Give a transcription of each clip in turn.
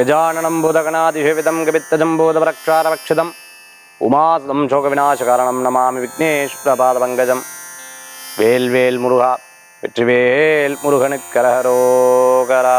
கஜானனம் பூதகணாதிஷேவிதம் கபித்தஜம்பூதபரக்ஷாரவக்ஷிதம் உமாசுதம் சோகவிநாசகாரணம் நமாமி விக்னேஸ்வரபாதபங்கஜம் வேல்வேல் முருகா வெற்றிவேல் முருகனுக்கரகரோகரா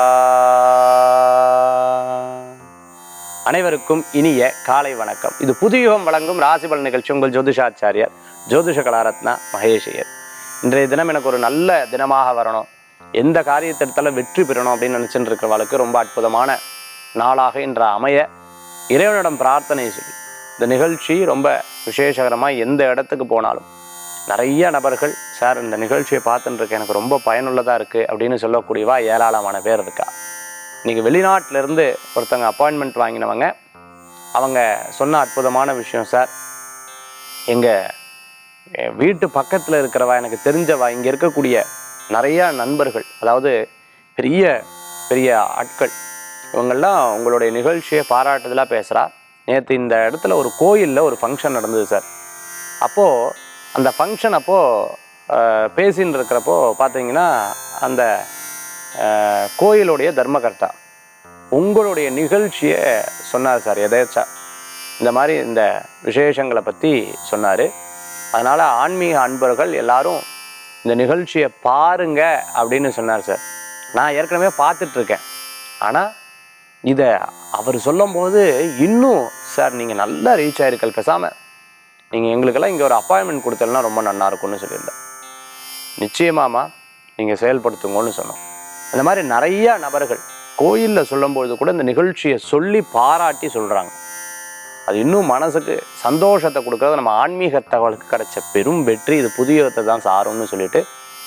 அனைவருக்கும் இனிய காலை வணக்கம் இது புதுயுகம் வழங்கும் ராசிபல் நிகழ்ச்சி உங்கள் ஜோதிஷாச்சாரியார் ஜோதிஷ கலாரத்னா மகேஷையர் இன்றைய தினம் எனக்கு ஒரு நல்ல தினமாக வரணும் எந்த காரியத்தை எடுத்தாலும் வெற்றி பெறணும் அப்படின்னு நினச்சிட்டு இருக்கிறவளுக்கு ரொம்ப அற்புதமான நாளாக இன்று அமைய இறைவனிடம் பிரார்த்தனை சொல்லி இந்த நிகழ்ச்சி ரொம்ப விசேஷகரமாக எந்த இடத்துக்கு போனாலும் நிறைய நபர்கள் சார் இந்த நிகழ்ச்சியை பார்த்துட்டு இருக்கேன் எனக்கு ரொம்ப பயனுள்ளதாக இருக்குது அப்படின்னு சொல்லக்கூடியவா ஏராளமான பேர் இருக்கா இன்றைக்கி வெளிநாட்டிலேருந்து ஒருத்தங்க அப்பாயின்மெண்ட் வாங்கினவங்க அவங்க சொன்ன அற்புதமான விஷயம் சார் எங்கள் வீட்டு பக்கத்தில் இருக்கிறவா எனக்கு தெரிஞ்சவா இங்கே இருக்கக்கூடிய நிறையா நண்பர்கள் அதாவது பெரிய பெரிய ஆட்கள் இவங்கெல்லாம் உங்களுடைய நிகழ்ச்சியை பாராட்டுதலாக பேசுகிறா நேற்று இந்த இடத்துல ஒரு கோயிலில் ஒரு ஃபங்க்ஷன் நடந்தது சார் அப்போது அந்த ஃபங்க்ஷன் அப்போது பேசின்னு இருக்கிறப்போ பார்த்தீங்கன்னா அந்த அஹ், கோயிலுடைய தர்மகர்த்தா உங்களுடைய நிகழ்ச்சியை சொன்னார் சார் எதேச்சா இந்த மாதிரி இந்த விசேஷங்களை பற்றி சொன்னார் அதனால் ஆன்மீக அன்பர்கள் எல்லாரும் இந்த நிகழ்ச்சியை பாருங்க அப்படின்னு சொன்னார் சார் நான் ஏற்கனவே பார்த்துட்ருக்கேன் ஆனால் இதை அவர் சொல்லும்போது இன்னும் சார் நீங்கள் நல்லா ரீச் ஆயிருக்கல் பேசாமல் நீங்கள் எங்களுக்கெல்லாம் இங்கே ஒரு அப்பாயின்மெண்ட் கொடுத்தலாம் ரொம்ப நல்லா இருக்கும்னு சொல்லியிருந்தேன் நிச்சயமாமா நீங்கள் செயல்படுத்துங்கன்னு சொன்னோம் அந்த மாதிரி நிறைய நபர்கள் கோயிலில் சொல்லும்பொழுது கூட இந்த நிகழ்ச்சியை சொல்லி பாராட்டி சொல்கிறாங்க அது இன்னும் மனசுக்கு சந்தோஷத்தை கொடுக்கறது நம்ம ஆன்மீக தகவலுக்கு கிடைச்ச பெரும் வெற்றி இது புதியத்தை தான் சாரும்னு சொல்லிட்டு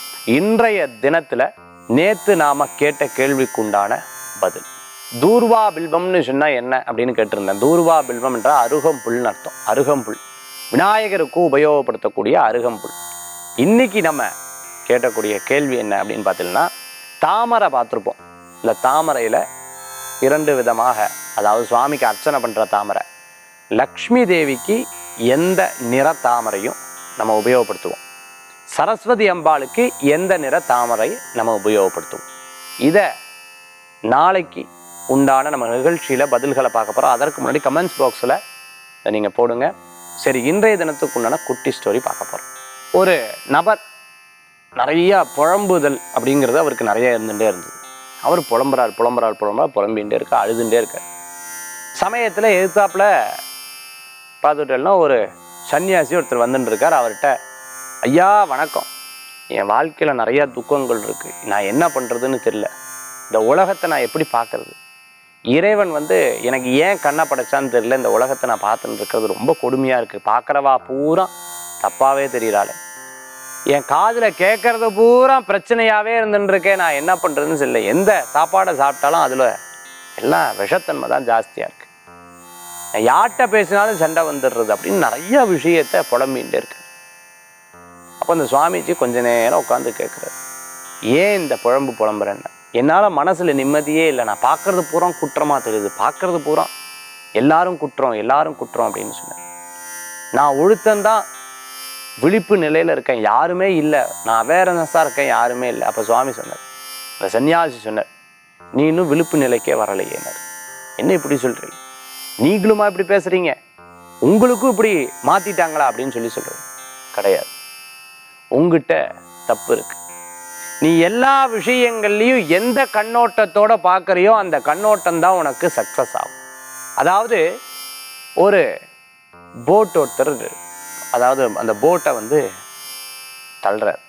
இன்றைய தினத்தில் நேற்று நாம் கேட்ட கேள்விக்குண்டான பதில் தூர்வா பில்வம்னு சொன்னால் என்ன அப்படின்னு கேட்டிருந்தேன் தூர்வா பில்வம் என்றால் அருகம்புல்னு அர்த்தம் அருகம்புல் விநாயகருக்கு உபயோகப்படுத்தக்கூடிய அருகம்புல் இன்னைக்கு நம்ம கேட்டக்கூடிய கேள்வி என்ன அப்படின்னு பார்த்தீங்கன்னா தாமரை பார்த்துருப்போம் இந்த தாமரையில் இரண்டு விதமாக அதாவது சுவாமிக்கு அர்ச்சனை பண்ணுற தாமரை லக்ஷ்மி தேவிக்கு எந்த நிற தாமரையும் நம்ம உபயோகப்படுத்துவோம் சரஸ்வதி அம்பாளுக்கு எந்த நிற தாமரை நம்ம உபயோகப்படுத்துவோம் இதை நாளைக்கு உண்டான நம்ம நிகழ்ச்சியில் பதில்களை பார்க்க போகிறோம் அதற்கு முன்னாடி கமெண்ட்ஸ் பாக்ஸில் நீங்கள் போடுங்க சரி இன்றைய தினத்துக்கு உண்டான குட்டி ஸ்டோரி பார்க்க போகிறோம் ஒரு நபர் நிறையா புழம்புதல் அப்படிங்கிறது அவருக்கு நிறைய இருந்துகிட்டே இருந்தது அவர் புலம்புறார் புலம்புறார் புலம்புறார் புலம்பிகிட்டே இருக்க அழுதுகிட்டே இருக்கார் சமயத்தில் எதிர்த்தாப்புல பார்த்துட்டோம்னா ஒரு சன்னியாசி ஒருத்தர் வந்துட்டு இருக்கார் அவர்கிட்ட ஐயா வணக்கம் என் வாழ்க்கையில் நிறையா துக்கங்கள் இருக்குது நான் என்ன பண்ணுறதுன்னு தெரியல இந்த உலகத்தை நான் எப்படி பார்க்கறது இறைவன் வந்து எனக்கு ஏன் கண்ணை படைச்சான்னு தெரியல இந்த உலகத்தை நான் பார்த்துட்டு இருக்கிறது ரொம்ப கொடுமையாக இருக்குது பார்க்குறவா பூரா தப்பாகவே தெரியறாளே என் காதில் கேட்கறது பூரா பிரச்சனையாகவே இருந்துட்டு இருக்கேன் நான் என்ன பண்ணுறதுன்னு தெரியல எந்த சாப்பாடை சாப்பிட்டாலும் அதில் எல்லாம் விஷத்தன்மை தான் ஜாஸ்தியாக இருக்குது நான் யார்கிட்ட பேசினாலும் சண்டை வந்துடுறது அப்படின்னு நிறைய விஷயத்தை புலம்பின்ட்டு இருக்கு அப்போ அந்த சுவாமிஜி கொஞ்ச நேரம் உட்காந்து கேட்குறாரு ஏன் இந்த புழம்பு புலம்புறேன்னு என்னால் மனசில் நிம்மதியே இல்லை நான் பார்க்கறது பூரா குற்றமாக தெரியுது பார்க்கறது பூரா எல்லாரும் குற்றம் எல்லாரும் குற்றம் அப்படின்னு சொன்னேன் நான் ஒழுத்தந்தான் விழிப்பு நிலையில் இருக்கேன் யாருமே இல்லை நான் அவேர்னஸாக இருக்கேன் யாருமே இல்லை அப்போ சுவாமி சொன்னார் அந்த சன்னியாசி சொன்னார் நீ இன்னும் விழிப்பு நிலைக்கே வரலையேனார் என்ன இப்படி சொல்கிறீங்க நீங்களுமா இப்படி பேசுகிறீங்க உங்களுக்கும் இப்படி மாற்றிட்டாங்களா அப்படின்னு சொல்லி சொல்கிறது கிடையாது உங்ககிட்ட தப்பு இருக்கு நீ எல்லா விஷயங்கள்லையும் எந்த கண்ணோட்டத்தோட பார்க்குறியோ அந்த கண்ணோட்டம் தான் உனக்கு சக்ஸஸ் ஆகும் அதாவது ஒரு போட் ஒருத்தர் அதாவது அந்த போட்டை வந்து தள்ளுறார்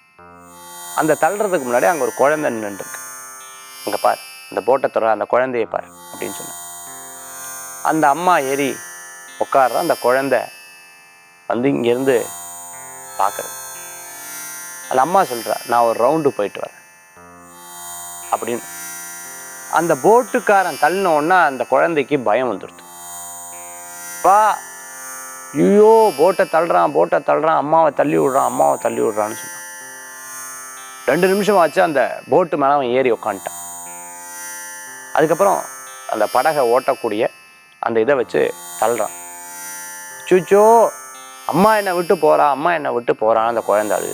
அந்த தள்ளுறதுக்கு முன்னாடி அங்கே ஒரு குழந்தை நின்றுருக்கு அங்கே பார் அந்த போட்டை தர அந்த குழந்தைய பார் அப்படின்னு சொன்னேன் அந்த அம்மா ஏறி உட்கார்ற அந்த குழந்தை வந்து இங்கேருந்து பார்க்குறது அந்த அம்மா சொல்கிறா நான் ஒரு ரவுண்டு போயிட்டு வரேன் அப்படின்னு அந்த போட்டுக்காரன் தள்ளின உடனே அந்த குழந்தைக்கு பயம் வந்துடுது பா ஐயோ போட்டை தள்ளுறான் போட்டை தள்ளுறான் அம்மாவை தள்ளி விடுறான் அம்மாவை தள்ளி விடுறான்னு சொன்னான் ரெண்டு நிமிஷம் ஆச்சு அந்த போட்டு மேலே அவன் ஏறி உக்காந்துட்டான் அதுக்கப்புறம் அந்த படகை ஓட்டக்கூடிய அந்த இதை வச்சு தள்ளுறான் சுச்சோ அம்மா என்னை விட்டு போறா அம்மா என்னை விட்டு போறான்னு அந்த குழந்தை அழுகுது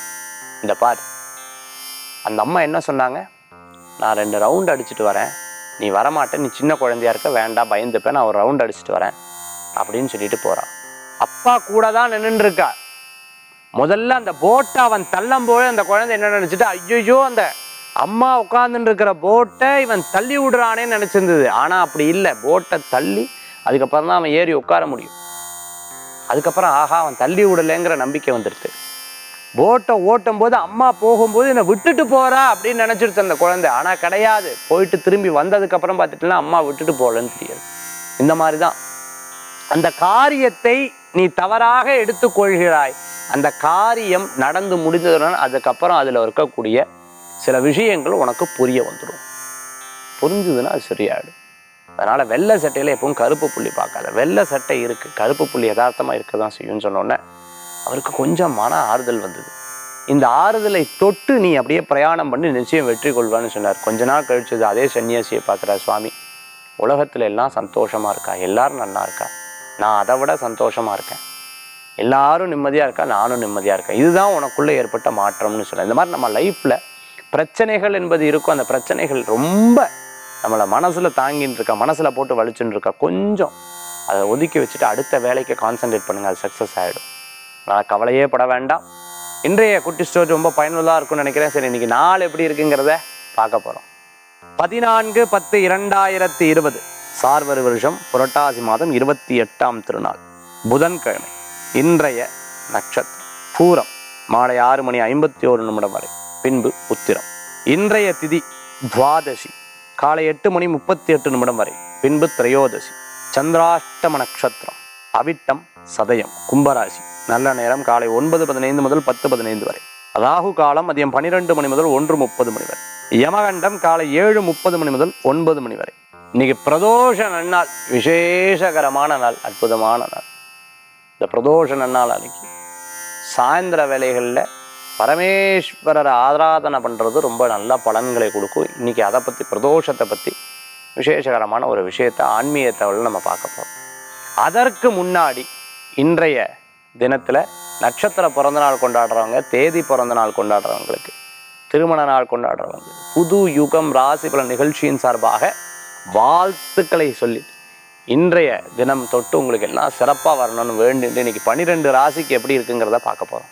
இந்த பார் அந்த அம்மா என்ன சொன்னாங்க நான் ரெண்டு ரவுண்ட் அடிச்சுட்டு வரேன் நீ வரமாட்ட நீ சின்ன குழந்தையா இருக்க வேண்டாம் பயந்துப்பேன் நான் ஒரு ரவுண்ட் அடிச்சுட்டு வரேன் அப்படின்னு சொல்லிட்டு போறான் அப்பா கூட தான் நின்றுட்டு இருக்கா முதல்ல அந்த போட்டை அவன் தள்ளும் போது அந்த குழந்தை என்ன நினைச்சிட்டு ஐயோ அந்த அம்மா உட்கார்ந்துட்டு இருக்கிற போட்டை இவன் தள்ளி விடுறானேன்னு நினைச்சிருந்தது ஆனா அப்படி இல்லை போட்டை தள்ளி அதுக்கப்புறம் தான் அவன் ஏறி உட்கார முடியும் அதுக்கப்புறம் ஆஹா அவன் தள்ளி விடலைங்கிற நம்பிக்கை வந்துடுது போட்டை ஓட்டும் போது அம்மா போகும்போது என்னை விட்டுட்டு போறா அப்படின்னு நினைச்சிருச்சு அந்த குழந்தை ஆனா கிடையாது போயிட்டு திரும்பி வந்ததுக்கு அப்புறம் பார்த்துட்டுனா அம்மா விட்டுட்டு போகலன்னு தெரியாது இந்த மாதிரி தான் அந்த காரியத்தை நீ தவறாக எடுத்துக்கொள்கிறாய் அந்த காரியம் நடந்து முடிந்ததுடன் அதுக்கப்புறம் அதில் இருக்கக்கூடிய சில விஷயங்கள் உனக்கு புரிய வந்துடும் புரிஞ்சுதுன்னா அது சரியாயிடும் அதனால வெள்ளை சட்டையில எப்பவும் கருப்பு புள்ளி பார்க்காத வெள்ளை சட்டை இருக்கு கருப்பு புள்ளி யதார்த்தமா இருக்க தான் செய்யும்னு சொன்னோன்னே அவருக்கு கொஞ்சம் மன ஆறுதல் வந்தது இந்த ஆறுதலை தொட்டு நீ அப்படியே பிரயாணம் பண்ணி நிச்சயம் வெற்றி கொள்வான்னு சொன்னார் கொஞ்ச நாள் கழிச்சது அதே சன்னியாசியை பார்க்குறார் சுவாமி உலகத்துல எல்லாம் சந்தோஷமா இருக்கா எல்லாரும் நல்லா இருக்கா நான் அதை விட சந்தோஷமா இருக்கேன் எல்லாரும் நிம்மதியா இருக்கா நானும் நிம்மதியா இருக்கேன் இதுதான் உனக்குள்ள ஏற்பட்ட மாற்றம்னு சொல்ல இந்த மாதிரி நம்ம லைஃப்ல பிரச்சனைகள் என்பது இருக்கும் அந்த பிரச்சனைகள் ரொம்ப நம்மளை மனசுல தாங்கின்னு இருக்கா மனசுல போட்டு வலிச்சுன்னு இருக்கா கொஞ்சம் அதை ஒதுக்கி வச்சுட்டு அடுத்த வேலைக்கு கான்சென்ட்ரேட் பண்ணுங்க அது சக்ஸஸ் ஆகிடும் நான் கவலையே பட வேண்டாம் இன்றைய குட்டி ஸ்டோரி ரொம்ப பயனுள்ளதாக இருக்கும்னு நினைக்கிறேன் சரி இன்னைக்கு நாள் எப்படி இருக்குங்கிறத பார்க்க போகிறோம் பதினான்கு பத்து இரண்டாயிரத்தி இருபது சார்வரி வருஷம் புரட்டாசி மாதம் இருபத்தி எட்டாம் திருநாள் புதன்கிழமை இன்றைய நட்சத்திரம் பூரம் மாலை ஆறு மணி ஐம்பத்தி ஒரு நிமிடம் வரை பின்பு உத்திரம் இன்றைய திதி துவாதசி காலை எட்டு மணி முப்பத்தி எட்டு நிமிடம் வரை பின்பு திரையோதசி சந்திராஷ்டம நட்சத்திரம் அவிட்டம் சதயம் கும்பராசி நல்ல நேரம் காலை ஒன்பது பதினைந்து முதல் பத்து பதினைந்து வரை ராகு காலம் மதியம் பன்னிரெண்டு மணி முதல் ஒன்று முப்பது மணி வரை யமகண்டம் காலை ஏழு முப்பது மணி முதல் ஒன்பது மணி வரை இன்னைக்கு பிரதோஷ நன்னாள் விசேஷகரமான நாள் அற்புதமான நாள் இந்த பிரதோஷ நன்னாள் அன்னைக்கு சாயந்தர வேலைகளில் பரமேஸ்வரரை ஆராதனை பண்ணுறது ரொம்ப நல்ல பலன்களை கொடுக்கும் இன்னைக்கு அதை பற்றி பிரதோஷத்தை பற்றி விசேஷகரமான ஒரு விஷயத்தை ஆன்மீக தகவல் நம்ம பார்க்க போகிறோம் அதற்கு முன்னாடி இன்றைய தினத்தில் நட்சத்திர பிறந்த நாள் கொண்டாடுறவங்க தேதி பிறந்த நாள் கொண்டாடுறவங்களுக்கு திருமண நாள் கொண்டாடுறவங்க புது யுகம் ராசி பல நிகழ்ச்சியின் சார்பாக வாழ்த்துக்களை சொல்லி இன்றைய தினம் தொட்டு உங்களுக்கு எல்லாம் சிறப்பாக வரணும்னு வேண்டிட்டு இன்னைக்கு பன்னிரெண்டு ராசிக்கு எப்படி இருக்குங்கிறத பார்க்க போகிறோம்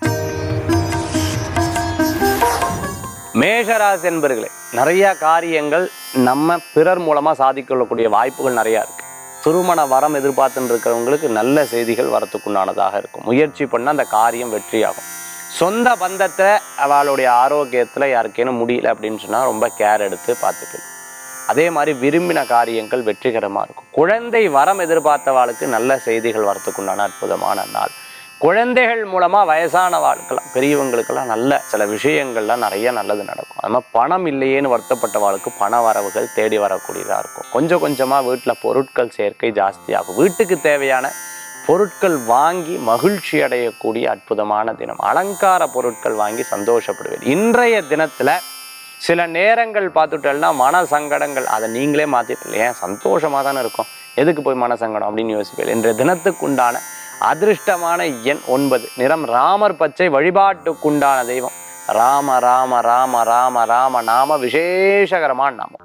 மேஷராசி என்பர்களே நிறைய காரியங்கள் நம்ம பிறர் மூலமாக சாதிக்கொள்ளக்கூடிய வாய்ப்புகள் நிறையா இருக்கு திருமண வரம் எதிர்பார்த்துட்டு இருக்கிறவங்களுக்கு நல்ல செய்திகள் வரத்துக்குண்டானதாக இருக்கும் முயற்சி பண்ணால் அந்த காரியம் வெற்றியாகும் சொந்த பந்தத்தை அவளுடைய ஆரோக்கியத்தில் யாருக்கேனும் முடியல அப்படின்னு சொன்னால் ரொம்ப கேர் எடுத்து பார்த்துக்கணும் அதே மாதிரி விரும்பின காரியங்கள் வெற்றிகரமாக இருக்கும் குழந்தை வரம் எதிர்பார்த்தவாளுக்கு நல்ல செய்திகள் வரத்துக்குண்டான அற்புதமான நாள் குழந்தைகள் மூலமாக வயசானவாளுக்கெல்லாம் பெரியவங்களுக்கெல்லாம் நல்ல சில விஷயங்கள்லாம் நிறைய நல்லது நடக்கும் அது மாதிரி பணம் இல்லையேன்னு வருத்தப்பட்டவாளுக்கு பண வரவுகள் தேடி வரக்கூடியதாக இருக்கும் கொஞ்சம் கொஞ்சமாக வீட்டில் பொருட்கள் சேர்க்கை ஜாஸ்தியாகும் வீட்டுக்கு தேவையான பொருட்கள் வாங்கி மகிழ்ச்சி அடையக்கூடிய அற்புதமான தினம் அலங்கார பொருட்கள் வாங்கி சந்தோஷப்படுவேன் இன்றைய தினத்தில் சில நேரங்கள் பார்த்துட்டோம்னா மன சங்கடங்கள் அதை நீங்களே மாற்றிப்பீங்க ஏன் சந்தோஷமாக தானே இருக்கும் எதுக்கு போய் மன சங்கடம் அப்படின்னு யோசிப்பீங்க இன்றைய தினத்துக்குண்டான அதிர்ஷ்டமான எண் ஒன்பது நிறம் ராமர் பச்சை வழிபாட்டுக்குண்டான தெய்வம் ராம ராம ராம ராம ராம நாம விசேஷகரமான நாமம்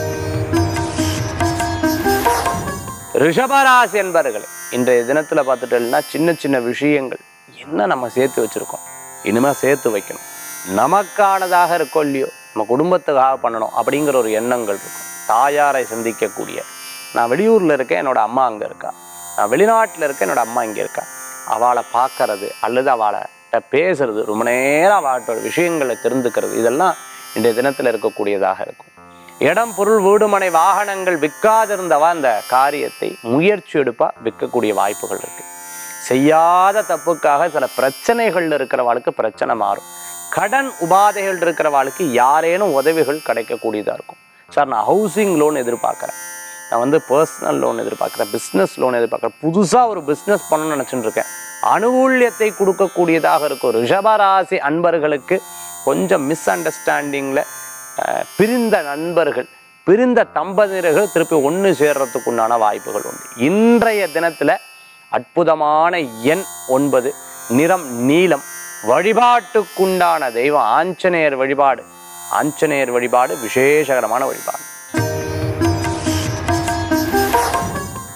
ரிஷபராசி என்பர்களே இன்றைய தினத்தில் பார்த்துட்டோம்னா சின்ன சின்ன விஷயங்கள் என்ன நம்ம சேர்த்து வச்சிருக்கோம் இனிமே சேர்த்து வைக்கணும் நமக்கானதாக இருக்கோ இல்லையோ நம்ம குடும்பத்துக்காக பண்ணணும் அப்படிங்கிற ஒரு எண்ணங்கள் இருக்கும் தாயாரை சந்திக்கக்கூடிய நான் வெளியூரில் இருக்கேன் என்னோட அம்மா அங்கே இருக்கா நான் வெளிநாட்டில் இருக்கேன் என்னோட அம்மா இங்கே இருக்கா அவளை பார்க்கறது அல்லது அவளை பேசுறது ரொம்ப நேரம் அவளோட விஷயங்களை தெரிந்துக்கிறது இதெல்லாம் இன்றைய தினத்தில் இருக்கக்கூடியதாக இருக்கும் இடம் பொருள் வீடுமனை வாகனங்கள் விற்காதிருந்தவா அந்த காரியத்தை முயற்சி எடுப்பா விற்கக்கூடிய வாய்ப்புகள் இருக்கு செய்யாத தப்புக்காக சில பிரச்சனைகள் இருக்கிறவாளுக்கு பிரச்சனை மாறும் கடன் உபாதைகள் இருக்கிறவாளுக்கு யாரேனும் உதவிகள் கிடைக்கக்கூடியதாக இருக்கும் சார் நான் ஹவுசிங் லோன் எதிர்பார்க்குறேன் நான் வந்து பர்சனல் லோன் எதிர்பார்க்குறேன் பிஸ்னஸ் லோன் எதிர்பார்க்குறேன் புதுசாக ஒரு பிஸ்னஸ் பண்ணணும்னு நினச்சிட்டு இருக்கேன் அனுகூல்யத்தை கொடுக்கக்கூடியதாக இருக்கும் ரிஷபராசி அன்பர்களுக்கு கொஞ்சம் மிஸ் அண்டர்ஸ்டாண்டிங்கில் பிரிந்த நண்பர்கள் பிரிந்த தம்பதியர்கள் திருப்பி ஒன்று சேர்றதுக்குண்டான வாய்ப்புகள் உண்டு இன்றைய தினத்தில் அற்புதமான எண் ஒன்பது நிறம் நீலம் வழிபாட்டுக்குண்டான தெய்வம் ஆஞ்சநேயர் வழிபாடு ஆஞ்சநேயர் வழிபாடு விசேஷகரமான வழிபாடு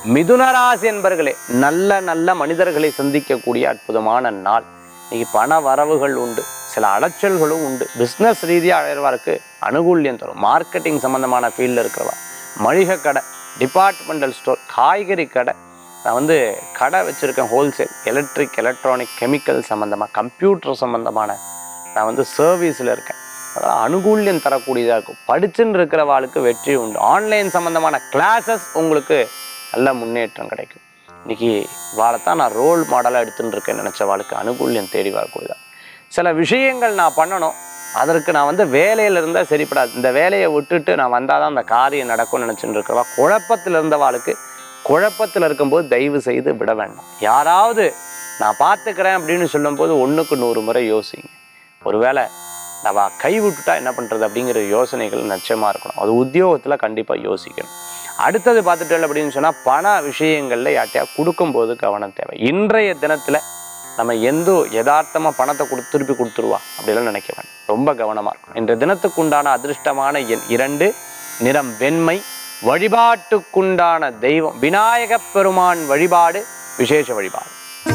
மிதுனராசி என்பர்களே நல்ல நல்ல மனிதர்களை சந்திக்கக்கூடிய அற்புதமான நாள் இன்னைக்கு பண வரவுகள் உண்டு சில அலைச்சல்களும் உண்டு பிஸ்னஸ் ரீதியாக அழைறவாருக்கு அனுகூல்யம் தரும் மார்க்கெட்டிங் சம்மந்தமான ஃபீல்டில் இருக்கிறவா மளிகை கடை டிபார்ட்மெண்டல் ஸ்டோர் காய்கறி கடை நான் வந்து கடை வச்சுருக்கேன் ஹோல்சேல் எலக்ட்ரிக் எலக்ட்ரானிக் கெமிக்கல் சம்மந்தமாக கம்ப்யூட்டர் சம்மந்தமான நான் வந்து சர்வீஸில் இருக்கேன் அதெல்லாம் அனுகூல்யம் தரக்கூடியதாக இருக்கும் படிச்சுன்னு இருக்கிறவாளுக்கு வெற்றி உண்டு ஆன்லைன் சம்மந்தமான கிளாஸஸ் உங்களுக்கு நல்ல முன்னேற்றம் கிடைக்கும் இன்னைக்கு வாழைத்தான் நான் ரோல் மாடலாக எடுத்துன்னு இருக்கேன் நினச்ச வாழ்க்கை அனுகூல்யம் தேடி வரக்கூடியதா சில விஷயங்கள் நான் பண்ணணும் அதற்கு நான் வந்து வேலையில் இருந்தால் சரிப்படாது இந்த வேலையை விட்டுட்டு நான் வந்தால் தான் அந்த காரியம் நடக்கும்னு நினச்சிட்டு இருக்கிறவா குழப்பத்தில் இருந்தவாளுக்கு குழப்பத்தில் இருக்கும்போது தயவு செய்து விட வேண்டாம் யாராவது நான் பார்த்துக்கிறேன் அப்படின்னு சொல்லும்போது ஒன்றுக்கு நூறு முறை யோசிங்க ஒருவேளை நம்ம கை விட்டுட்டா என்ன பண்ணுறது அப்படிங்கிற யோசனைகள் நிச்சயமாக இருக்கணும் அது உத்தியோகத்தில் கண்டிப்பாக யோசிக்கணும் அடுத்தது பார்த்துட்டோம் அப்படின்னு சொன்னால் பண விஷயங்களில் யார்ட்டையா கொடுக்கும்போது கவனம் தேவை இன்றைய தினத்தில் நம்ம எந்த யதார்த்தமாக பணத்தை கொடு திருப்பி கொடுத்துருவா அப்படிலாம் நினைக்க வேண்டாம் ரொம்ப கவனமாக இருக்கும் இன்றைய தினத்துக்கு உண்டான அதிர்ஷ்டமான எண் இரண்டு நிறம் வெண்மை வழிபாட்டுக்குண்டான தெய்வம் விநாயகப் பெருமான் வழிபாடு விசேஷ வழிபாடு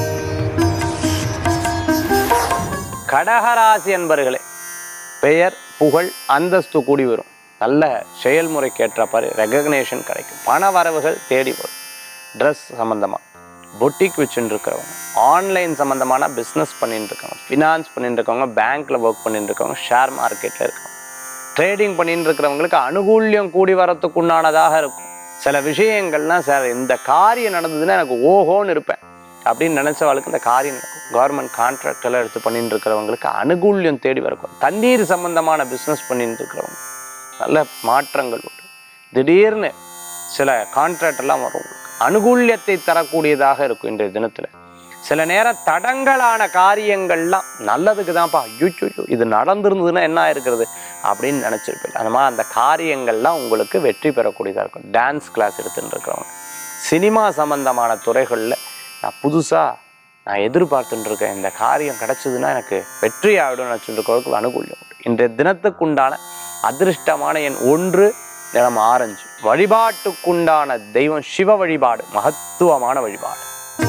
கடகராசி அன்பர்களே பெயர் புகழ் அந்தஸ்து கூடி வரும் நல்ல செயல்முறைக்கேற்ற பாரு ரெகக்னேஷன் கிடைக்கும் பண வரவுகள் தேடி வரும் ட்ரெஸ் சம்மந்தமாக பொட்டிக் வச்சுட்டு இருக்கிறவங்க ஆன்லைன் சம்மந்தமான பிஸ்னஸ் பண்ணிட்டு இருக்காங்க ஃபினான்ஸ் பண்ணிட்டு இருக்கவங்க பேங்க்கில் ஒர்க் பண்ணிட்டு இருக்கவங்க ஷேர் மார்க்கெட்டில் இருக்காங்க ட்ரேடிங் பண்ணிட்டு இருக்கிறவங்களுக்கு அனுகூல்யம் கூடி வரத்துக்கு உண்டானதாக இருக்கும் சில விஷயங்கள்லாம் சார் இந்த காரியம் நடந்ததுன்னா எனக்கு ஓஹோன்னு இருப்பேன் அப்படின்னு நினைச்சவளுக்கு இந்த காரியம் நடக்கும் கவர்மெண்ட் கான்ட்ராக்ட் எல்லாம் எடுத்து பண்ணிட்டு இருக்கிறவங்களுக்கு அனுகூல்யம் தேடி வரக்கும் தண்ணீர் சம்பந்தமான பிஸ்னஸ் பண்ணிட்டு இருக்கிறவங்க நல்ல மாற்றங்கள் உண்டு திடீர்னு சில கான்ட்ராக்ட் எல்லாம் வரும் உங்களுக்கு அனுகூல்யத்தை தரக்கூடியதாக இருக்கும் இன்றைய தினத்தில் சில நேரம் தடங்கலான காரியங்கள்லாம் நல்லதுக்கு தான்ப்பா ஐயோ இது நடந்திருந்ததுன்னா என்ன ஆயிருக்கிறது அப்படின்னு நினச்சிருப்பேன் அந்த மாதிரி அந்த காரியங்கள்லாம் உங்களுக்கு வெற்றி பெறக்கூடியதாக இருக்கும் டான்ஸ் கிளாஸ் எடுத்துட்டு இருக்கிறவங்க சினிமா சம்பந்தமான துறைகளில் நான் புதுசாக நான் எதிர்பார்த்துட்டு இருக்கேன் இந்த காரியம் கிடைச்சதுன்னா எனக்கு வெற்றி ஆகிடும் நினச்சிட்டு இருக்கிறவங்களுக்கு அனுகூல்யம் உண்டு இன்றைய தினத்துக்குண்டான அதிர்ஷ்டமான எண் ஒன்று நிறம் ஆரஞ்சு வழிபாட்டுக்குண்டான தெய்வம் சிவ வழிபாடு மகத்துவமான வழிபாடு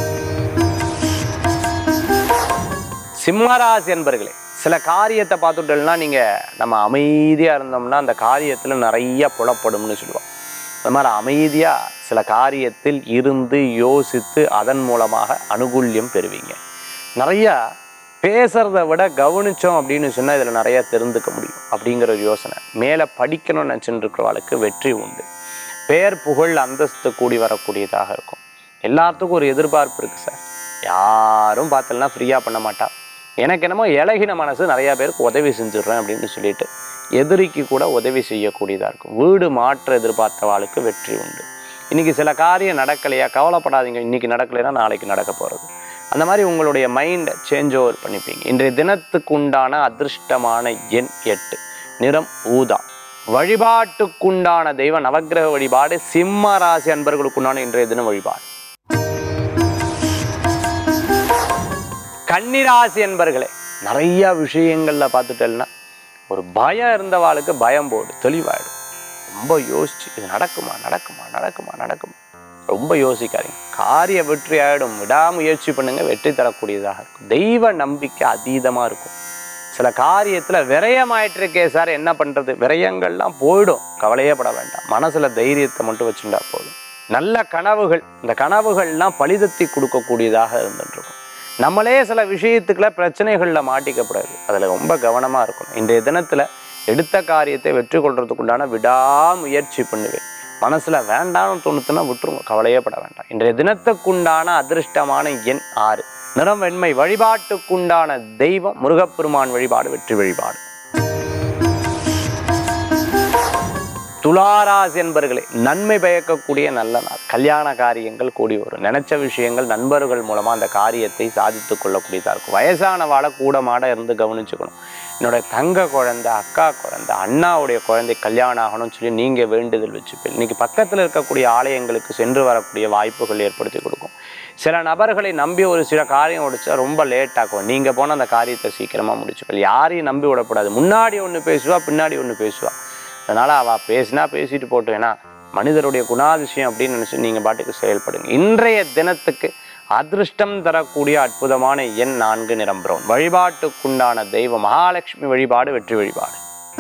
சிம்மராசி என்பர்களே சில காரியத்தை பார்த்துட்டோம்னா நீங்கள் நம்ம அமைதியாக இருந்தோம்னா அந்த காரியத்தில் நிறைய புலப்படும்னு சொல்லுவோம் அந்த மாதிரி அமைதியாக சில காரியத்தில் இருந்து யோசித்து அதன் மூலமாக அனுகூல்யம் பெறுவீங்க நிறையா பேசுறத விட கவனிச்சோம் அப்படின்னு சொன்னால் இதில் நிறைய தெரிந்துக்க முடியும் அப்படிங்கிற ஒரு யோசனை மேலே படிக்கணும்னு நினச்சிட்டு இருக்கிறவளுக்கு வெற்றி உண்டு பெயர் புகழ் அந்தஸ்து கூடி வரக்கூடியதாக இருக்கும் எல்லாத்துக்கும் ஒரு எதிர்பார்ப்பு இருக்குது சார் யாரும் பார்த்தலன்னா ஃப்ரீயாக பண்ண மாட்டா எனக்கு என்னமோ இலகின மனசு நிறையா பேருக்கு உதவி செஞ்சிடுறேன் அப்படின்னு சொல்லிட்டு எதிரிக்கு கூட உதவி செய்யக்கூடியதாக இருக்கும் வீடு மாற்ற எதிர்பார்த்தவாளுக்கு வெற்றி உண்டு இன்னைக்கு சில காரியம் நடக்கலையா கவலைப்படாதீங்க இன்னைக்கு நடக்கலைன்னா நாளைக்கு நடக்க போகிறது அந்த மாதிரி உங்களுடைய மைண்டை சேஞ்ச் ஓவர் பண்ணிப்பீங்க இன்றைய தினத்துக்கு உண்டான அதிர்ஷ்டமான எண் எட்டு நிறம் ஊதா வழிபாட்டுக்குண்டான தெய்வ நவக்கிரக வழிபாடு சிம்ம ராசி அன்பர்களுக்குண்டான இன்றைய தினம் வழிபாடு கன்னிராசி என்பர்களே நிறைய விஷயங்கள்ல பார்த்துட்டேன்னா ஒரு பயம் இருந்தவாளுக்கு பயம் போடு தெளிவாயிடும் ரொம்ப யோசிச்சு இது நடக்குமா நடக்குமா நடக்குமா நடக்குமா ரொம்ப யோசிக்காதீங்க காரிய வெற்றி ஆயிடும் விடாமுயற்சி பண்ணுங்க வெற்றி தரக்கூடியதாக இருக்கும் தெய்வ நம்பிக்கை அதீதமா இருக்கும் சில காரியத்துல விரயமாயிட்டு இருக்கே சார் என்ன பண்றது விரயங்கள்லாம் போயிடும் கவலையே பட வேண்டாம் மனசுல தைரியத்தை மட்டும் வச்சுட்டா போதும் நல்ல கனவுகள் இந்த கனவுகள்லாம் பலிதத்தி கொடுக்கக்கூடியதாக இருந்துட்டு இருக்கும் நம்மளே சில விஷயத்துக்குள்ள பிரச்சனைகளில் மாட்டிக்கப்படாது அதில் ரொம்ப கவனமாக இருக்கணும் இன்றைய தினத்தில் எடுத்த காரியத்தை வெற்றி கொள்றதுக்கு உண்டான விடாமுயற்சி பண்ணுவேன் மனசில் வேண்டாம்னு தோணுத்துன்னா விட்டுருங்க கவலையே பட வேண்டாம் இன்றைய தினத்துக்குண்டான அதிர்ஷ்டமான எண் ஆறு நிறம் வெண்மை வழிபாட்டுக்குண்டான தெய்வம் முருகப்பெருமான் வழிபாடு வெற்றி வழிபாடு துளாராசி என்பர்களே நன்மை பயக்கக்கூடிய நல்ல நாள் கல்யாண காரியங்கள் கூடி வரும் நினைச்ச விஷயங்கள் நண்பர்கள் மூலமா அந்த காரியத்தை சாதித்து கொள்ளக்கூடியதா இருக்கும் வயசான வாழை கூட மாட இருந்து கவனிச்சுக்கணும் என்னோட தங்க குழந்தை அக்கா குழந்தை அண்ணாவுடைய குழந்தை கல்யாணம் ஆகணும்னு சொல்லி நீங்க வேண்டுதல் வச்சுப்பீங்க இன்னைக்கு பக்கத்துல இருக்கக்கூடிய ஆலயங்களுக்கு சென்று வரக்கூடிய வாய்ப்புகள் ஏற்படுத்தி கொடுக்கும் சில நபர்களை நம்பி ஒரு சில காரியம் முடிச்சா ரொம்ப லேட் ஆகும் நீங்க போன அந்த காரியத்தை சீக்கிரமா முடிச்சுப்பீங்க யாரையும் நம்பி விடக்கூடாது முன்னாடி ஒன்று பேசுவா பின்னாடி ஒன்று பேசுவா அதனால் அவள் பேசினா பேசிட்டு போட்டோம் ஏன்னா மனிதருடைய குணாதிசயம் அப்படின்னு நினச்சி நீங்கள் பாட்டுக்கு செயல்படுங்க இன்றைய தினத்துக்கு அதிர்ஷ்டம் தரக்கூடிய அற்புதமான எண் நான்கு நிறம் பிரவுன் வழிபாட்டுக்குண்டான தெய்வம் மகாலட்சுமி வழிபாடு வெற்றி வழிபாடு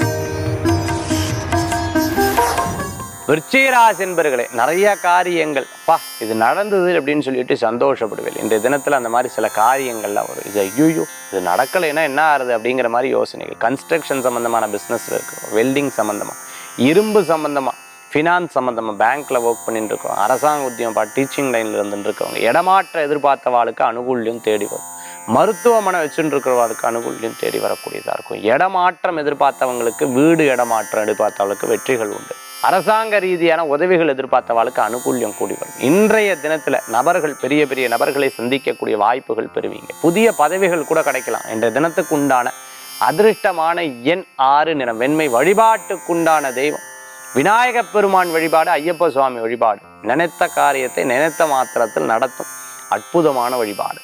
விருச்சிகராசி என்பர்களே நிறைய காரியங்கள் அப்பா இது நடந்தது அப்படின்னு சொல்லிட்டு சந்தோஷப்படுவேன் இன்றைய தினத்தில் அந்த மாதிரி சில காரியங்கள்லாம் வரும் இது ஐயோ இது நடக்கலைன்னா என்ன ஆறுது அப்படிங்கிற மாதிரி யோசனைகள் கன்ஸ்ட்ரக்ஷன் சம்மந்தமான பிஸ்னஸில் இருக்கிறோம் வெல்டிங் சம்மந்தமாக இரும்பு சம்மந்தமாக ஃபினான்ஸ் சம்மந்தமாக பேங்க்கில் ஒர்க் பண்ணிட்டு இருக்கோம் அரசாங்க உத்தியம் பா டீச்சிங் லைனில் இருந்துட்டு இருக்கவங்க இடமாற்ற எதிர்பார்த்தவாளுக்கு அனுகூல்யம் தேடி வரும் மருத்துவமனை வச்சுட்டு இருக்கிறவங்களுக்கு அனுகூல்யம் தேடி வரக்கூடியதாக இருக்கும் இடமாற்றம் எதிர்பார்த்தவங்களுக்கு வீடு இடமாற்றம் எதிர்பார்த்தவங்களுக்கு வெற்றிகள் உண்டு அரசாங்க ரீதியான உதவிகள் எதிர்பார்த்தவளுக்கு அனுகூல்யம் கூடி வரும் இன்றைய தினத்தில் நபர்கள் பெரிய பெரிய நபர்களை சந்திக்கக்கூடிய வாய்ப்புகள் பெறுவீங்க புதிய பதவிகள் கூட கிடைக்கலாம் இன்றைய தினத்துக்கு உண்டான அதிர்ஷ்டமான எண் ஆறு நிறம் வெண்மை வழிபாட்டுக்குண்டான தெய்வம் விநாயகப் பெருமான் வழிபாடு ஐயப்ப சுவாமி வழிபாடு நினைத்த காரியத்தை நினைத்த மாத்திரத்தில் நடத்தும் அற்புதமான வழிபாடு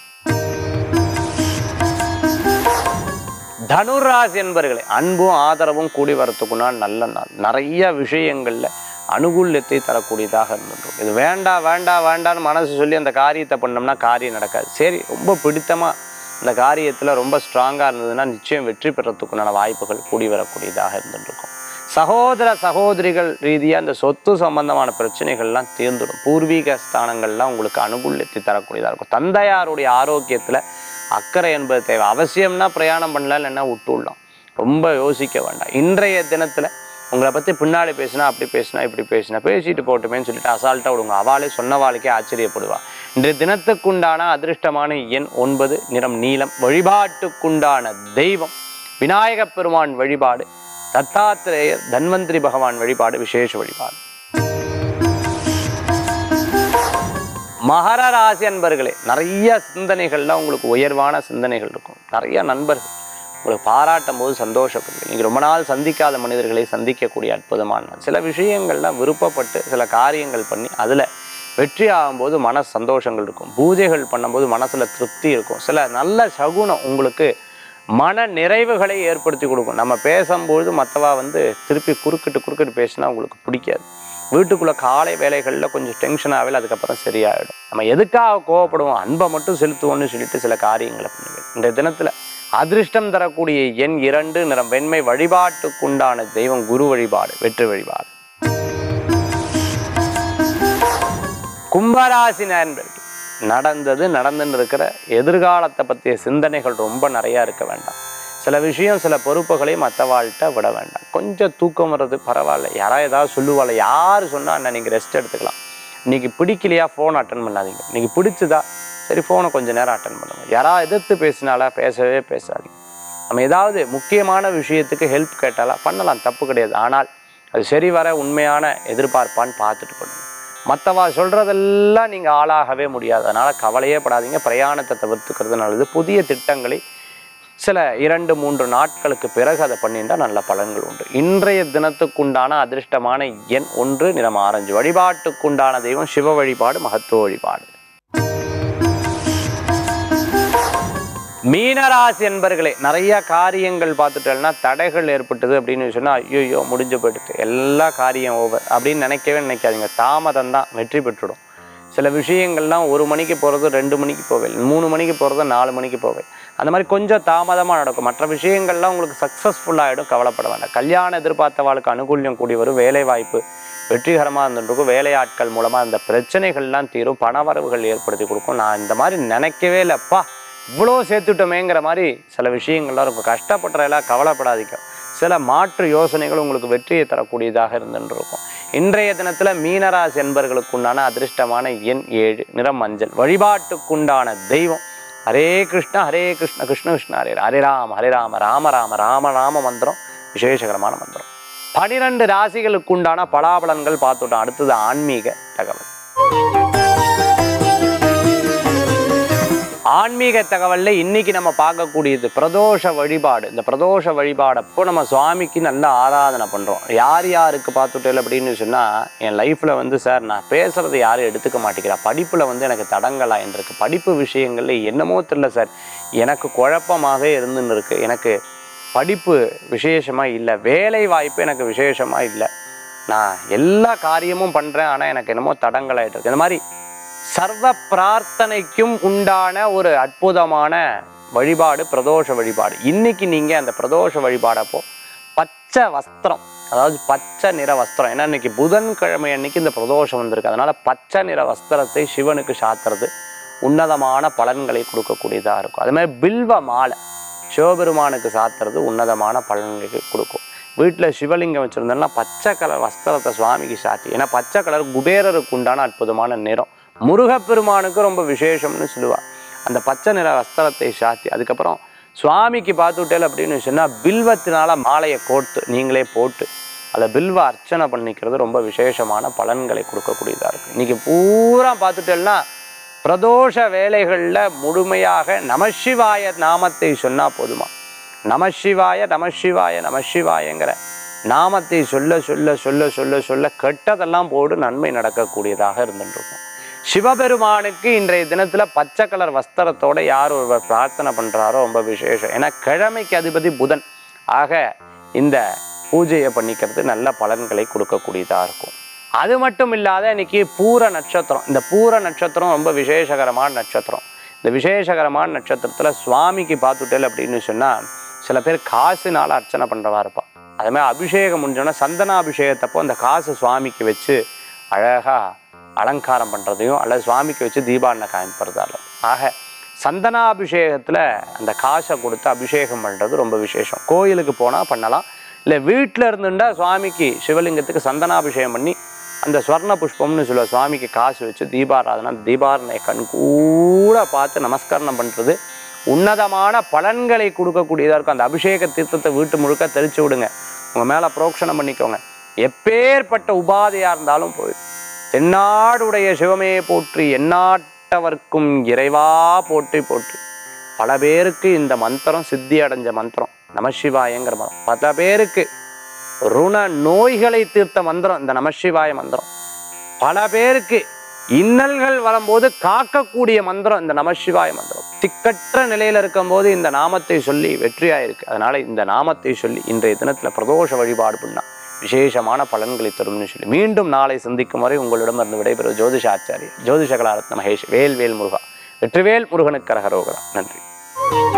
தனுராசி என்பர்களே அன்பும் ஆதரவும் கூடி வரத்துக்குன்னா நல்ல நாள் நிறைய விஷயங்கள்ல அனுகூல்யத்தை தரக்கூடியதாக இருந்துடும் இது வேண்டாம் வேண்டாம் வேண்டாம்னு மனசு சொல்லி அந்த காரியத்தை பண்ணோம்னா காரியம் நடக்காது சரி ரொம்ப பிடித்தமா இந்த காரியத்தில் ரொம்ப ஸ்ட்ராங்காக இருந்ததுன்னா நிச்சயம் வெற்றி பெறத்துக்குண்டான வாய்ப்புகள் கூடி வரக்கூடியதாக இருந்துருக்கும் சகோதர சகோதரிகள் ரீதியாக இந்த சொத்து சம்பந்தமான பிரச்சனைகள்லாம் தீர்ந்துடும் பூர்வீக ஸ்தானங்கள்லாம் உங்களுக்கு அனுகூல்யத்தை தரக்கூடியதாக இருக்கும் தந்தையாருடைய ஆரோக்கியத்தில் அக்கறை என்பது தேவை அவசியம்னா பிரயாணம் பண்ணலாம் இல்லைன்னா விட்டுடலாம் ரொம்ப யோசிக்க வேண்டாம் இன்றைய தினத்தில் உங்களை பற்றி பின்னாடி பேசினா அப்படி பேசினா இப்படி பேசினா பேசிட்டு போட்டுமேன்னு சொல்லிட்டு அசால்ட்டாக விடுங்க அவளே சொன்னவாளுக்கே ஆச்சரியப்படுவா இன்றைய தினத்துக்குண்டான அதிர்ஷ்டமான எண் ஒன்பது நிறம் நீலம் வழிபாட்டுக்குண்டான தெய்வம் விநாயகப் பெருமான் வழிபாடு தத்தாத்திரேயர் தன்வந்திரி பகவான் வழிபாடு விசேஷ வழிபாடு மகர ராசி அன்பர்களே நிறைய சிந்தனைகள்லாம் உங்களுக்கு உயர்வான சிந்தனைகள் இருக்கும் நிறைய நண்பர்கள் உங்களுக்கு பாராட்டும் போது சந்தோஷப்படுவீங்க நீங்கள் ரொம்ப நாள் சந்திக்காத மனிதர்களை சந்திக்கக்கூடிய அற்புதமான நாள் சில விஷயங்கள்லாம் விருப்பப்பட்டு சில காரியங்கள் பண்ணி அதில் வெற்றி ஆகும்போது மன சந்தோஷங்கள் இருக்கும் பூஜைகள் பண்ணும்போது மனசில் திருப்தி இருக்கும் சில நல்ல சகுனம் உங்களுக்கு மன நிறைவுகளை ஏற்படுத்தி கொடுக்கும் நம்ம பேசும்பொழுது மற்றவா வந்து திருப்பி குறுக்கிட்டு குறுக்கிட்டு பேசினா உங்களுக்கு பிடிக்காது வீட்டுக்குள்ளே காலை வேலைகளில் கொஞ்சம் டென்ஷன் ஆகல அதுக்கப்புறம் சரியாயிடும் நம்ம எதுக்காக கோவப்படுவோம் அன்பை மட்டும் செலுத்துவோம்னு சொல்லிட்டு சில காரியங்களை பண்ணுவேன் இந்த தினத்தில் அதிர்ஷ்டம் தரக்கூடிய எண் இரண்டு நிறம் வெண்மை வழிபாட்டுக்குண்டான தெய்வம் குரு வழிபாடு வெற்றி வழிபாடு கும்பராசி நண்பர்கள் நடந்தது நடந்துன்னு இருக்கிற எதிர்காலத்தை பற்றிய சிந்தனைகள் ரொம்ப நிறையா இருக்க வேண்டாம் சில விஷயம் சில பொறுப்புகளை மற்றவாழ்கிட்ட விட வேண்டாம் கொஞ்சம் தூக்கம் வர்றது பரவாயில்ல யாராவது ஏதாவது சொல்லுவாள் யார் சொன்னால் அண்ணா நீங்கள் ரெஸ்ட் எடுத்துக்கலாம் இன்னைக்கு பிடிக்கலையா ஃபோன் அட்டன் பண்ணாதீங்க இன்னைக்கு பிடிச்சதா சரி ஃபோனை கொஞ்சம் நேரம் அட்டன் பண்ணுங்க யாராவது எதிர்த்து பேசினாலா பேசவே பேசாதீங்க நம்ம ஏதாவது முக்கியமான விஷயத்துக்கு ஹெல்ப் கேட்டாலா பண்ணலாம் தப்பு கிடையாது ஆனால் அது சரி வர உண்மையான எதிர்பார்ப்பான்னு பார்த்துட்டு பண்ணுங்க மற்றவா சொல்கிறதெல்லாம் நீங்கள் ஆளாகவே முடியாது அதனால் கவலையே படாதீங்க பிரயாணத்தை தவிர்த்துக்கிறது நல்லது புதிய திட்டங்களை சில இரண்டு மூன்று நாட்களுக்கு பிறகு அதை பண்ணிட்டா நல்ல பலன்கள் உண்டு இன்றைய தினத்துக்குண்டான அதிர்ஷ்டமான எண் ஒன்று நிறம் ஆரஞ்சு வழிபாட்டுக்குண்டான தெய்வம் சிவ வழிபாடு மகத்துவ வழிபாடு மீனராசி என்பர்களே நிறைய காரியங்கள் பார்த்துட்டோம்னா தடைகள் ஏற்பட்டது அப்படின்னு சொன்னால் ஐயோ முடிஞ்சு போயிடுது எல்லா காரியம் ஓவர் அப்படின்னு நினைக்கவே நினைக்காதீங்க தாமதம் தான் வெற்றி பெற்றுடும் சில விஷயங்கள்லாம் ஒரு மணிக்கு போகிறது ரெண்டு மணிக்கு போவேன் மூணு மணிக்கு போகிறது நாலு மணிக்கு போவேன் அந்த மாதிரி கொஞ்சம் தாமதமாக நடக்கும் மற்ற விஷயங்கள்லாம் உங்களுக்கு சக்ஸஸ்ஃபுல்லாகிடும் கவலைப்பட வேண்டாம் கல்யாணம் எதிர்பார்த்தவாளுக்கு அனுகூல்யம் கூடி வரும் வேலை வாய்ப்பு வெற்றிகரமாக இருந்துருக்கும் வேலையாட்கள் மூலமாக அந்த பிரச்சனைகள்லாம் தீரும் பணவரவுகள் ஏற்படுத்தி கொடுக்கும் நான் இந்த மாதிரி நினைக்கவே இல்லைப்பா இவ்வளோ சேர்த்துட்டோமேங்கிற மாதிரி சில விஷயங்கள்லாம் இருக்கும் கஷ்டப்படுறதெல்லாம் கவலைப்படாதீங்க சில மாற்று யோசனைகள் உங்களுக்கு வெற்றியை தரக்கூடியதாக இருந்துட்டு இருக்கும் இன்றைய தினத்தில் மீனராசி என்பர்களுக்கு உண்டான அதிர்ஷ்டமான எண் ஏழு நிறம் மஞ்சள் வழிபாட்டுக்குண்டான தெய்வம் ஹரே கிருஷ்ணா ஹரே கிருஷ்ண கிருஷ்ண கிருஷ்ண ஹரே ஹரே ராம ஹரே ராம ராம ராம ராம ராம மந்திரம் விசேஷகரமான மந்திரம் பனிரெண்டு ராசிகளுக்கு உண்டான பலாபலன்கள் பார்த்துட்டோம் அடுத்தது ஆன்மீக தகவல் ஆன்மீக தகவல்ல இன்னைக்கு நம்ம பார்க்கக்கூடியது பிரதோஷ வழிபாடு இந்த பிரதோஷ வழிபாடப்போ நம்ம சுவாமிக்கு நல்ல ஆராதனை பண்றோம் யார் யாருக்கு பார்த்துட்டேன் அப்படின்னு சொன்னா என் லைஃப்ல வந்து சார் நான் பேசுறது யாரும் எடுத்துக்க மாட்டேங்கிறா படிப்புல வந்து எனக்கு தடங்கலா இருக்கு படிப்பு விஷயங்கள்ல என்னமோ தெரியல சார் எனக்கு குழப்பமாக இருந்துன்னு இருக்கு எனக்கு படிப்பு விசேஷமா இல்லை வேலை வாய்ப்பு எனக்கு விசேஷமா இல்லை நான் எல்லா காரியமும் பண்றேன் ஆனா எனக்கு என்னமோ தடங்களாயிட்டு இருக்கு இந்த மாதிரி சர்வ பிரார்த்தனைக்கும் உண்டான ஒரு அற்புதமான வழிபாடு பிரதோஷ வழிபாடு இன்னைக்கு நீங்க அந்த பிரதோஷ வழிபாடப்போ பச்சை வஸ்திரம் அதாவது பச்சை நிற வஸ்திரம் ஏன்னா இன்னைக்கு புதன்கிழமை அன்னைக்கு இந்த பிரதோஷம் வந்திருக்கு அதனால பச்சை நிற வஸ்திரத்தை சிவனுக்கு சாத்துறது உன்னதமான பலன்களை கொடுக்கக்கூடியதாக இருக்கும் அதே மாதிரி பில்வ மாலை சிவபெருமானுக்கு சாத்துறது உன்னதமான பலன்களுக்கு கொடுக்கும் வீட்டில் சிவலிங்கம் வச்சுருந்தோம்னா பச்சை கலர் வஸ்திரத்தை சுவாமிக்கு சாத்தி ஏன்னா பச்சை கலர் குபேரருக்கு உண்டான அற்புதமான நிறம் முருகப்பெருமானுக்கு ரொம்ப விசேஷம்னு சொல்லுவா அந்த பச்சை நிற வஸ்திரத்தை சாத்தி அதுக்கப்புறம் சுவாமிக்கு பார்த்துட்டேல் அப்படின்னு சொன்னால் பில்வத்தினால மாலையை கோர்த்து நீங்களே போட்டு அதை பில்வ அர்ச்சனை பண்ணிக்கிறது ரொம்ப விசேஷமான பலன்களை கொடுக்கக்கூடியதாக இருக்கும் இன்றைக்கி பூரா பார்த்துட்டேன்னா பிரதோஷ வேலைகளில் முழுமையாக நமசிவாய நாமத்தை சொன்னால் போதுமா நமசிவாய நமசிவாய நமசிவாயங்கிற நாமத்தை சொல்ல சொல்ல சொல்ல சொல்ல சொல்ல கெட்டதெல்லாம் போடு நன்மை நடக்கக்கூடியதாக இருந்துருக்கும் சிவபெருமானுக்கு இன்றைய தினத்துல பச்சை கலர் வஸ்திரத்தோட யார் ஒருவர் பிரார்த்தனை பண்றாரோ ரொம்ப விசேஷம் ஏன்னா கிழமைக்கு அதிபதி புதன் ஆக இந்த பூஜையை பண்ணிக்கிறது நல்ல பலன்களை கொடுக்கக்கூடியதா இருக்கும் அது மட்டும் இல்லாத இன்னைக்கு பூர நட்சத்திரம் இந்த பூர நட்சத்திரம் ரொம்ப விசேஷகரமான நட்சத்திரம் இந்த விசேஷகரமான நட்சத்திரத்துல சுவாமிக்கு பார்த்துட்டேல் அப்படின்னு சொன்னா சில பேர் காசுனால அர்ச்சனை பண்றவா இருப்பா அதே மாதிரி அபிஷேகம் முடிஞ்சோன்னா சந்தனாபிஷேகத்தப்போ அந்த காசு சுவாமிக்கு வச்சு அழகா அலங்காரம் பண்ணுறதையும் அல்லது சுவாமிக்கு வச்சு தீபாவளி காமிப்படுறதாலும் ஆக சந்தனாபிஷேகத்தில் அந்த காசை கொடுத்து அபிஷேகம் பண்ணுறது ரொம்ப விசேஷம் கோயிலுக்கு போனால் பண்ணலாம் இல்லை வீட்டில் இருந்துட்டா சுவாமிக்கு சிவலிங்கத்துக்கு சந்தனாபிஷேகம் பண்ணி அந்த ஸ்வர்ண புஷ்பம்னு சொல்லுவ சுவாமிக்கு காசு வச்சு தீபாராதனை தீபாரணையை கண் கூட பார்த்து நமஸ்கரணம் பண்ணுறது உன்னதமான பலன்களை கொடுக்கக்கூடியதாக இருக்கும் அந்த அபிஷேக தீர்த்தத்தை வீட்டு முழுக்க தெளிச்சு விடுங்க உங்கள் மேலே புரோக்ஷணம் பண்ணிக்கோங்க எப்பேற்பட்ட உபாதையாக இருந்தாலும் போயிடும் தென்னாடுடைய சிவமே போற்றி எந்நாட்டவர்க்கும் இறைவா போற்றி போற்றி பல பேருக்கு இந்த மந்திரம் சித்தி அடைஞ்ச மந்திரம் நமசிவாயங்கிற மந்திரம் பல பேருக்கு ருண நோய்களை தீர்த்த மந்திரம் இந்த நமசிவாய மந்திரம் பல பேருக்கு இன்னல்கள் வரும்போது காக்கக்கூடிய மந்திரம் இந்த நமசிவாய மந்திரம் திக்கற்ற நிலையில இருக்கும்போது இந்த நாமத்தை சொல்லி வெற்றியாயிருக்கு அதனால இந்த நாமத்தை சொல்லி இன்றைய தினத்துல பிரதோஷ வழிபாடு பண்ணா விசேஷமான பலன்களை தரும்னு சொல்லி மீண்டும் நாளை சந்திக்கும் வரை உங்களிடமிருந்து விடைபெறும் ஜோதிஷ ஆச்சாரியர் ஜோதிஷ கலாரத்ன மகேஷ் வேல் வேல் முருகா வெற்றிவேல் முருகனுக்கு கரகரோகரா நன்றி